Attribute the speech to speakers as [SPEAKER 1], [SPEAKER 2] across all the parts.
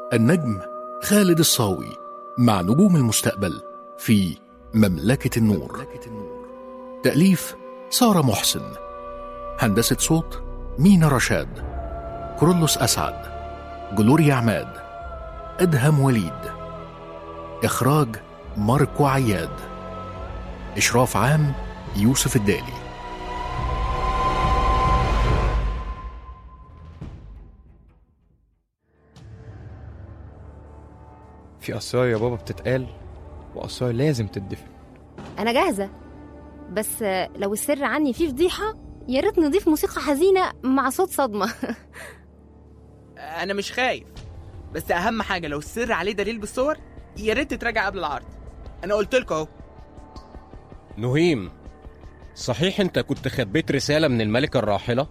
[SPEAKER 1] النجم خالد الصاوي مع نجوم المستقبل في مملكة النور تأليف سارة محسن هندسة صوت مينا رشاد كرولوس أسعد جلوريا عماد أدهم وليد إخراج ماركو عياد إشراف عام يوسف الدالي
[SPEAKER 2] في أسرار يا بابا بتتقال وأسرار لازم تدفن
[SPEAKER 3] أنا جاهزة بس لو السر عني فيه فضيحة يا ريت نضيف موسيقى حزينة مع صوت صدمة
[SPEAKER 4] انا مش خايف بس اهم حاجه لو السر عليه دليل بالصور يا ريت تتراجع قبل العرض انا قلت لكم اهو
[SPEAKER 5] نهيم صحيح انت كنت خبيت رسالة من الملكة الراحلة؟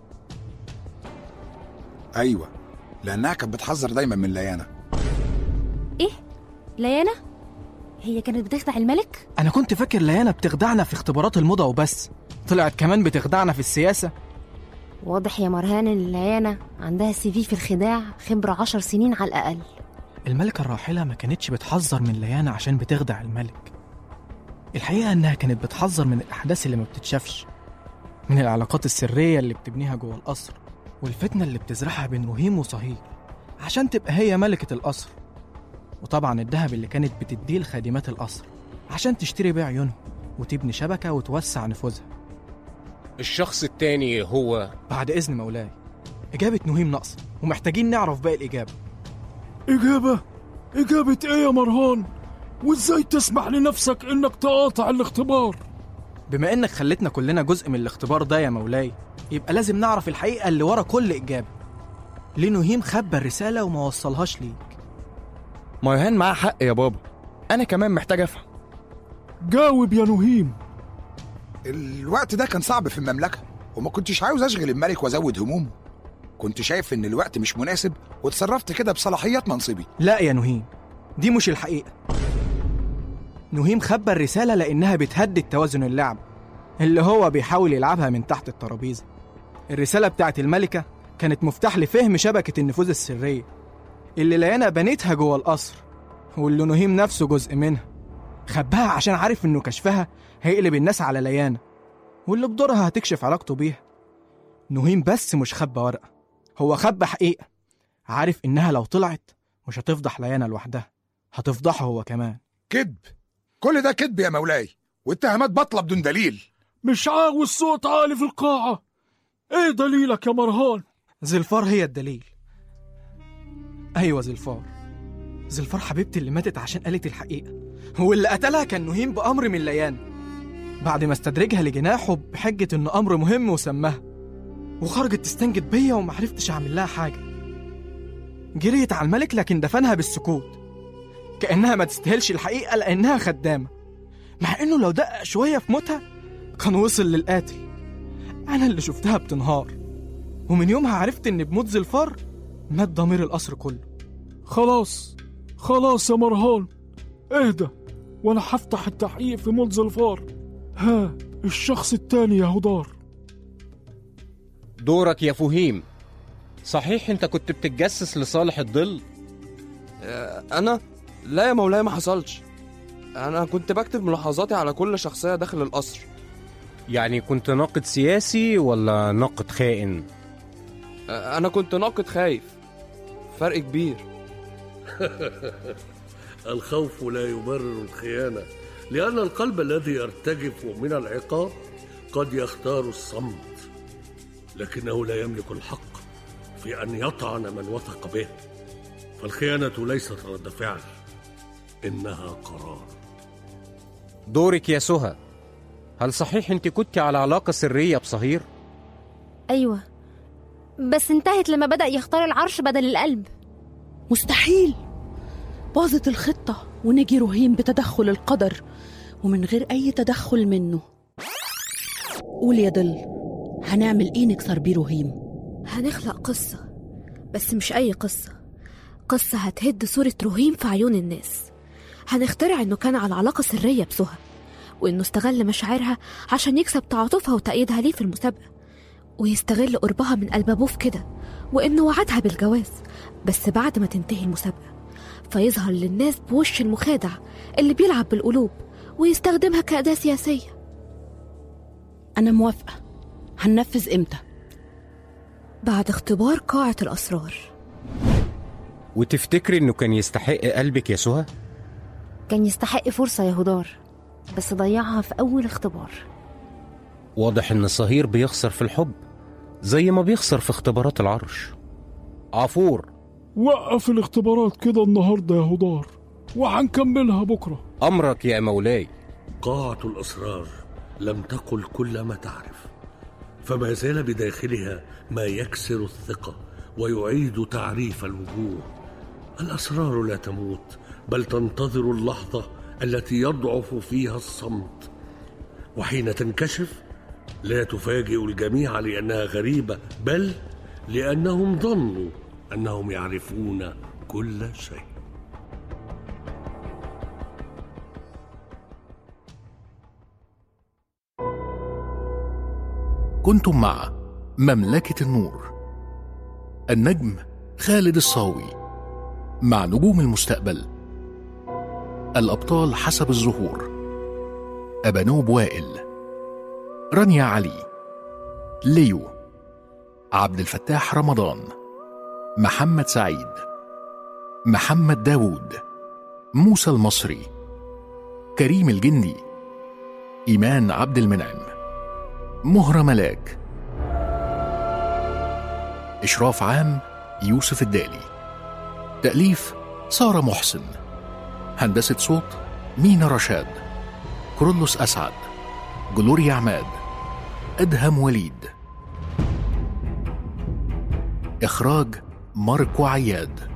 [SPEAKER 6] ايوه لانها كانت بتحذر دايما من ليانا
[SPEAKER 3] إيه؟ ليانا؟ هي كانت بتخدع الملك؟
[SPEAKER 7] أنا كنت فاكر ليانا بتخدعنا في اختبارات الموضة وبس طلعت كمان بتخدعنا في السياسة
[SPEAKER 3] واضح يا مرهان إن ليانا عندها سي في في الخداع خبرة عشر سنين على الأقل
[SPEAKER 7] الملكة الراحلة ما كانتش بتحذر من ليانا عشان بتخدع الملك الحقيقة إنها كانت بتحذر من الأحداث اللي ما بتتشافش من العلاقات السرية اللي بتبنيها جوه القصر والفتنة اللي بتزرعها بين رهيم وصهيل عشان تبقى هي ملكة القصر وطبعا الذهب اللي كانت بتديه لخادمات القصر عشان تشتري بيه عيونهم وتبني شبكة وتوسع نفوذها
[SPEAKER 5] الشخص التاني هو
[SPEAKER 7] بعد إذن مولاي إجابة نهيم ناقصة ومحتاجين نعرف باقي الإجابة
[SPEAKER 8] إجابة؟ إجابة إيه يا مرهان؟ وإزاي تسمح لنفسك إنك تقاطع الاختبار؟
[SPEAKER 7] بما إنك خلتنا كلنا جزء من الاختبار ده يا مولاي يبقى لازم نعرف الحقيقة اللي ورا كل إجابة ليه نهيم خبى الرسالة وما وصلهاش ليك
[SPEAKER 2] مرهان معاه حق يا بابا أنا كمان محتاج أفهم
[SPEAKER 8] جاوب يا نهيم
[SPEAKER 6] الوقت ده كان صعب في المملكه وما كنتش عاوز اشغل الملك وازود همومه كنت شايف ان الوقت مش مناسب وتصرفت كده بصلاحيات منصبي
[SPEAKER 7] لا يا نهيم دي مش الحقيقة نهيم خبى الرسالة لأنها بتهدد توازن اللعب اللي هو بيحاول يلعبها من تحت الترابيزة الرسالة بتاعت الملكة كانت مفتاح لفهم شبكة النفوذ السرية اللي ليانا بنتها جوه القصر واللي نهيم نفسه جزء منها خباها عشان عارف إنه كشفها هيقلب الناس على ليانا واللي بدورها هتكشف علاقته بيها نهيم بس مش خبى ورقة هو خبى حقيقة عارف إنها لو طلعت مش هتفضح ليانا لوحدها هتفضحه هو كمان
[SPEAKER 6] كذب كل ده كذب يا مولاي واتهامات باطله بدون دليل
[SPEAKER 8] مش عاوز صوت عالي في القاعة إيه دليلك يا مرهان؟
[SPEAKER 7] زلفار هي الدليل أيوة زلفار زلفار حبيبتي اللي ماتت عشان قالت الحقيقة واللي قتلها كان نهيم بأمر من ليان بعد ما استدرجها لجناحه بحجة إنه أمر مهم وسماها وخرجت تستنجد بيا ومعرفتش أعمل لها حاجة جريت على الملك لكن دفنها بالسكوت كأنها ما تستاهلش الحقيقة لأنها خدامة مع إنه لو دقق شوية في موتها كان وصل للقاتل أنا اللي شفتها بتنهار ومن يومها عرفت إن بموت زلفار مات ضمير القصر كله
[SPEAKER 8] خلاص خلاص يا مرهان اهدى وأنا هفتح التحقيق في موت زلفار ها الشخص التاني يا هدار
[SPEAKER 5] دورك يا فهيم صحيح انت كنت بتتجسس لصالح الظل؟
[SPEAKER 2] أنا لا يا مولاي ما حصلش أنا كنت بكتب ملاحظاتي على كل شخصية داخل القصر
[SPEAKER 5] يعني كنت ناقد سياسي ولا ناقد خائن؟
[SPEAKER 2] أنا كنت ناقد خايف فرق كبير
[SPEAKER 9] الخوف لا يبرر الخيانة لأن القلب الذي يرتجف من العقاب قد يختار الصمت لكنه لا يملك الحق في أن يطعن من وثق به فالخيانة ليست رد فعل إنها قرار
[SPEAKER 5] دورك يا سهى هل صحيح انت كنت على علاقة سرية بصهير؟
[SPEAKER 3] أيوة بس انتهت لما بدأ يختار العرش بدل القلب
[SPEAKER 10] مستحيل باظت الخطة ونجي رهيم بتدخل القدر ومن غير أي تدخل منه قول يا ضل هنعمل إيه نكسر بيه رهيم
[SPEAKER 11] هنخلق قصة بس مش أي قصة قصة هتهد صورة رهيم في عيون الناس هنخترع إنه كان على علاقة سرية بسهى وإنه استغل مشاعرها عشان يكسب تعاطفها وتأييدها ليه في المسابقة ويستغل قربها من قلب أبوه في كده وإنه وعدها بالجواز بس بعد ما تنتهي المسابقة فيظهر للناس بوش المخادع اللي بيلعب بالقلوب ويستخدمها كأداة سياسية
[SPEAKER 10] أنا موافقة هننفذ إمتى؟
[SPEAKER 11] بعد اختبار قاعة الأسرار
[SPEAKER 5] وتفتكري إنه كان يستحق قلبك يا سهى؟
[SPEAKER 3] كان يستحق فرصة يا هدار بس ضيعها في أول اختبار
[SPEAKER 5] واضح إن صهير بيخسر في الحب زي ما بيخسر في اختبارات العرش عفور
[SPEAKER 8] وقف الاختبارات كده النهارده يا هدار وهنكملها بكره
[SPEAKER 5] أمرك يا مولاي
[SPEAKER 9] قاعة الأسرار لم تقل كل ما تعرف فما زال بداخلها ما يكسر الثقة ويعيد تعريف الوجوه الأسرار لا تموت بل تنتظر اللحظة التي يضعف فيها الصمت وحين تنكشف لا تفاجئ الجميع لأنها غريبة بل لأنهم ظنوا أنهم يعرفون كل شيء
[SPEAKER 1] كنتم مع مملكة النور النجم خالد الصاوي مع نجوم المستقبل الأبطال حسب الظهور أبانوب وائل رانيا علي ليو عبد الفتاح رمضان محمد سعيد محمد داوود موسى المصري كريم الجندي إيمان عبد المنعم مهرة ملاك إشراف عام يوسف الدالي تأليف سارة محسن هندسة صوت مينا رشاد كرولوس أسعد جلوريا عماد أدهم وليد إخراج ماركو عياد